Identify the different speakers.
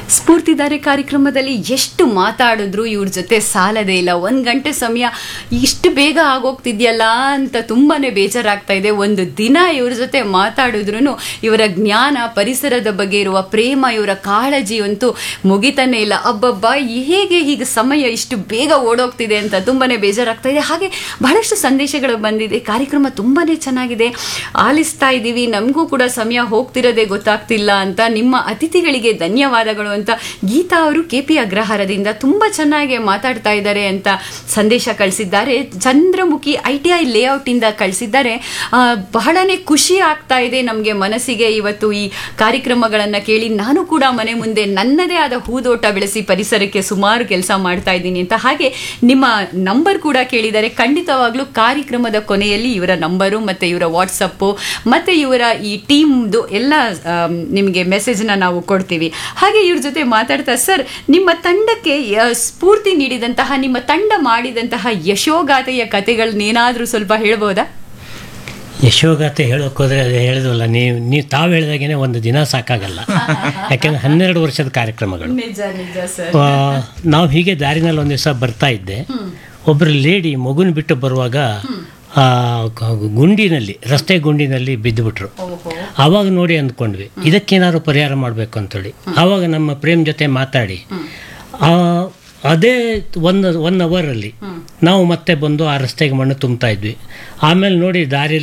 Speaker 1: ಸ್ಫೂರ್ತಿದಾರೆ ಕಾರ್ಯಕ್ರಮದಲ್ಲಿ ಎಷ್ಟು ಮಾತಾಡಿದ್ರು ಇವ್ರ ಜೊತೆ ಸಾಲದೇ ಇಲ್ಲ ಒಂದ್ ಗಂಟೆ ಸಮಯ ಇಷ್ಟು ಬೇಗ ಆಗೋಗ್ತಿದ್ಯಲ್ಲ ಅಂತ ತುಂಬಾನೇ ಬೇಜಾರಾಗ್ತಾ ಇದೆ ಒಂದು ದಿನ ಇವ್ರ ಜೊತೆ ಮಾತಾಡಿದ್ರು ಇವರ ಜ್ಞಾನ ಪರಿಸರದ ಬಗ್ಗೆ ಇರುವ ಪ್ರೇಮ ಇವರ ಕಾಳಜಿ ಅಂತೂ ಮುಗಿತಾನೆ ಇಲ್ಲ ಅಬ್ಬಬ್ಬ ಹೇಗೆ ಹೀಗೆ ಸಮಯ ಇಷ್ಟು ಬೇಗ ಓಡೋಗ್ತಿದೆ ಅಂತ ತುಂಬಾನೇ ಬೇಜಾರಾಗ್ತಾ ಇದೆ ಹಾಗೆ ಬಹಳಷ್ಟು ಸಂದೇಶಗಳು ಬಂದಿದೆ ಕಾರ್ಯಕ್ರಮ ತುಂಬಾನೇ ಚೆನ್ನಾಗಿದೆ ಆಲಿಸ್ತಾ ಇದ್ದೀವಿ ನಮಗೂ ಕೂಡ ಸಮಯ ಹೋಗ್ತಿರೋದೇ ಗೊತ್ತಾಗ್ತಿಲ್ಲ ಅಂತ ನಿಮ್ಮ ಅತಿಥಿಗಳಿಗೆ ಧನ್ಯವಾದಗಳು ಅಂತ ಗೀತಾ ಅವರು ಕೆ ಪಿ ಅಗ್ರಹಾರದಿಂದ ತುಂಬಾ ಚೆನ್ನಾಗಿ ಮಾತಾಡ್ತಾ ಇದ್ದಾರೆ ಅಂತ ಸಂದೇಶ ಕಳಿಸಿದ್ದಾರೆ Chandramukhi I T I layout ಇಂದ ಕಳಿಸಿದ್ದಾರೆ ಆ, ಬಹಳನೇ ಖುಷಿ ಆಗ್ತಾ ಇದೆ ನಮಗೆ ಮನಸ್ಸಿಗೆ ಇವತ್ತು ಈ ಕಾರ್ಯಕ್ರಮಗಳನ್ನ ಕೇಳಿ ನಾನು ಕೂಡ ಮನೆ ಮುಂದೆ ನನ್ನದೇ ಆದ ಹೂದೋಟ ಬೆಳೆಸಿ ಪರಿಸರಕ್ಕೆ ಸುಮಾರು ಕೆಲಸ ಮಾಡ್ತಾ ಇದ್ದೀನಿ ಅಂತ ಹಾಗೆ ನಿಮ್ಮ ನಂಬರ್ ಕೂಡ ಕೇಳಿದ್ದಾರೆ ಖಂಡಿತವಾಗ್ಲೂ ಕಾರ್ಯಕ್ರಮದ ಕೊನೆಯಲ್ಲಿ ಇವರ ನಂಬರು ಮತ್ತೆ ಇವರ ವಾಟ್ಸಪ್ಪು ಮತ್ತೆ ಇವರ ಈ ಟೀಮ್ದು ಎಲ್ಲ ಆಮ್, ನಿಮಗೆ ಮೆಸೇಜ್ನ ನಾವು ಕೊಡ್ತೀವಿ ಹಾಗೆ ಇವ್ರ ಜೊತೆ ಮಾತಾಡ್ತಾ ಸರ್ ನಿಮ್ಮ ತಂಡಕ್ಕೆ ಯ- ಸ್ಫೂರ್ತಿ ನೀಡಿದಂತಹ ನಿಮ್ಮ ತಂಡ ಮಾಡಿದಂತಹ ಯಶೋಗಾಥೆಯ ಕಥೆಗಳನ್ನೇನಾದ್ರೂ ಸ್ವಲ್ಪ ಹೇಳ್ಬೋದಾ
Speaker 2: ಯಶೋಗಾಥೆ ಹೇಳೋಕೆ ಹೋದರೆ ಅದು ಹೇಳಿದ್ವಲ್ಲ ನೀವು ನೀವು ತಾವು ಹೇಳಿದಾಗೇನೆ ಒಂದು ದಿನ ಸಾಕಾಗಲ್ಲ ಯಾಕೆಂದ್ರೆ ಹನ್ನೆರಡು ವರ್ಷದ ಕಾರ್ಯಕ್ರಮಗಳು
Speaker 1: ನಿಜ ನಿಜ ಸರ್
Speaker 2: ಆ, ನಾವು ಹೀಗೆ ದಾರಿನಲ್ಲಿ ಒಂದು ದಿವಸ ಬರ್ತಾ ಇದ್ದೆ ಒಬ್ಬರು ಲೇಡಿ ಮಗುನ ಬಿಟ್ಟು ಬರುವಾಗ ಆ, ಗ- ಗುಂಡಿನಲ್ಲಿ ರಸ್ತೆ ಗುಂಡಿನಲ್ಲಿ ಬಿದ್ದುಬಿಟ್ರು
Speaker 1: ಓಹೋ
Speaker 2: ಆವಾಗ ನೋಡಿ ಅಂದ್ಕೊಂಡ್ವಿ ಇದಕ್ಕೇನಾದ್ರು ಪರಿಹಾರ ಮಾಡಬೇಕು ಅಂತೇಳಿ ಆವಾಗ ನಮ್ಮ ಪ್ರೇಮ್ ಜೊತೆ ಮಾತಾಡಿ ಆ, ಅದೇ ಒನ್ ಒನ್ ಅವರಲ್ಲಿ ನಾವು ಮತ್ತೆ ಬಂದು ಆ ರಸ್ತೆಗೆ ಮಣ್ಣು ತುಂಬ್ತಾ ಇದ್ವಿ ಆಮೇಲೆ ನೋಡಿ ದಾರಿ